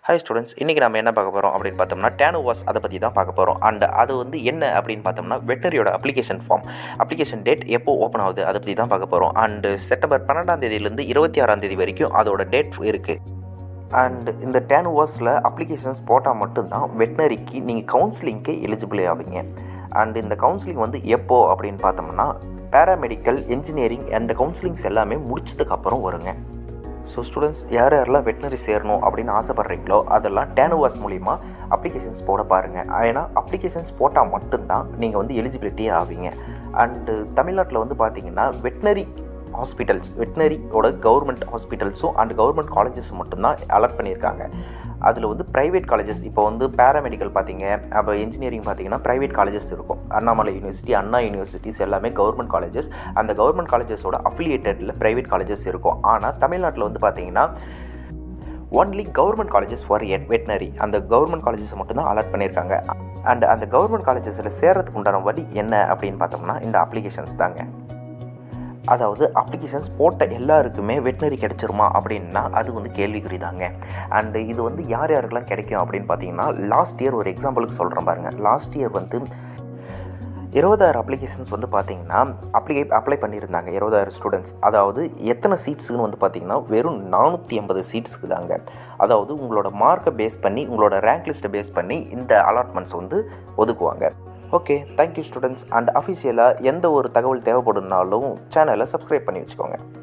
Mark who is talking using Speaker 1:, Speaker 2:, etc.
Speaker 1: hi students இன்றைக்கி நம்ம என்ன பார்க்க போகிறோம் அப்படின்னு பார்த்தோம்னா டேனுவாஸ் அதை பற்றி தான் பார்க்க போகிறோம் அண்ட் அது வந்து என்ன அப்படின்னு பார்த்தோம்னா வெட்டரியோட அப்ளிகேஷன் ஃபார்ம் அப்ளிகேஷன் டேட் எப்போ ஓப்பன் ஆகுது அதை பற்றி தான் பார்க்க போகிறோம் அண்டு செப்டம்பர் பன்னெண்டாம் தேதியிலேருந்து இருபத்தி ஆறாம் தேதி வரைக்கும் அதோட டேட் இருக்குது அண்ட் இந்த டென் ஹவர்ஸில் அப்ளிகேஷன்ஸ் போட்டால் மட்டும்தான் வெட்னரிக்கு நீங்கள் கவுன்சிலிங்க்கு எலிஜிபிள் ஆவீங்க அண்ட் இந்த கவுன்சிலிங் வந்து எப்போ அப்படின்னு பார்த்தோம்னா பேராமெடிக்கல் இன்ஜினியரிங் அந்த கவுன்சிலிங்ஸ் எல்லாமே முடிச்சதுக்கப்புறம் வருங்க ஸோ ஸ்டூடெண்ட்ஸ் யார் யாரெல்லாம் வெட்டினரி சேரணும் அப்படின்னு ஆசைப்பட்றீங்களோ அதெல்லாம் டேனுவாஸ் மூலிமா அப்ளிகேஷன்ஸ் போட பாருங்கள் ஏன்னா அப்ளிகேஷன்ஸ் போட்டால் மட்டும்தான் நீங்கள் வந்து எலிஜிபிலிட்டி ஆவீங்க அண்டு தமிழ்நாட்டில் வந்து பார்த்தீங்கன்னா வெட்டினரி ஹாஸ்பிட்டல்ஸ் வெட்டினரியோட கவர்மெண்ட் ஹாஸ்பிட்டல்ஸும் அண்ட் கவர்மெண்ட் காலேஜஸும் மட்டும்தான் அலர்ட் பண்ணியிருக்காங்க அதில் வந்து ப்ரைவேட் காலேஜஸ் இப்போ வந்து பேராமெடிக்கல் பார்த்தீங்க அப்போ இன்ஜினியரிங் பார்த்தீங்கன்னா ப்ரைவேட் காலேஜஸ் இருக்கும் அண்ணாமலை யூனிவர்சிட்டி அண்ணா யூனிவர்சிட்டிஸ் எல்லாமே கவர்மெண்ட் காலேஜஸ் அந்த கவர்மெண்ட் காலேஜஸோட அஃபிலியேட்டடில் ப்ரைவேட் காலேஜஸ் இருக்கும் ஆனால் தமிழ்நாட்டில் வந்து பார்த்தீங்கன்னா only government colleges for veterinary அந்த கவர்மெண்ட் காலேஜஸ் மட்டும்தான் அலர்ட் பண்ணியிருக்காங்க அண்ட் அந்த கவர்மெண்ட் காலேஜஸில் சேர்றதுக்கு உண்டான வழி என்ன அப்படின்னு பார்த்தோம்னா இந்த அப்ளிகேஷன்ஸ் தாங்க அதாவது அப்ளிகேஷன்ஸ் போட்ட எல்லாருக்குமே வெட்டினரி கிடைச்சிருமா அப்படின்னா அது வந்து கேள்விக்குறி தாங்க அண்டு இது வந்து யார் யாருக்கெல்லாம் கிடைக்கும் அப்படின்னு பார்த்தீங்கன்னா லாஸ்ட் இயர் ஒரு எக்ஸாம்பிளுக்கு சொல்கிறேன் பாருங்கள் லாஸ்ட் இயர் வந்து இருபதாயிரம் அப்ளிகேஷன்ஸ் வந்து பார்த்தீங்கன்னா அப்ளை அப்ளை பண்ணியிருந்தாங்க இருபதாயிரம் ஸ்டூடெண்ட்ஸ் அதாவது எத்தனை சீட்ஸுன்னு வந்து பார்த்தீங்கன்னா வெறும் நானூற்றி ஐம்பது சீட்ஸுக்கு தாங்க அதாவது உங்களோட மார்க்கை பேஸ் பண்ணி உங்களோட ரேங்க் லிஸ்ட்டை பேஸ் பண்ணி இந்த அலாட்மெண்ட்ஸ் வந்து ஒதுக்குவாங்க ஓகே தேங்க்யூ ஸ்டூடெண்ட்ஸ் அண்ட் அஃபிஷியலாக எந்த ஒரு தகவல் தேவைப்படுனாலும் சேனலை சப்ஸ்கிரைப் பண்ணி வச்சுக்கோங்க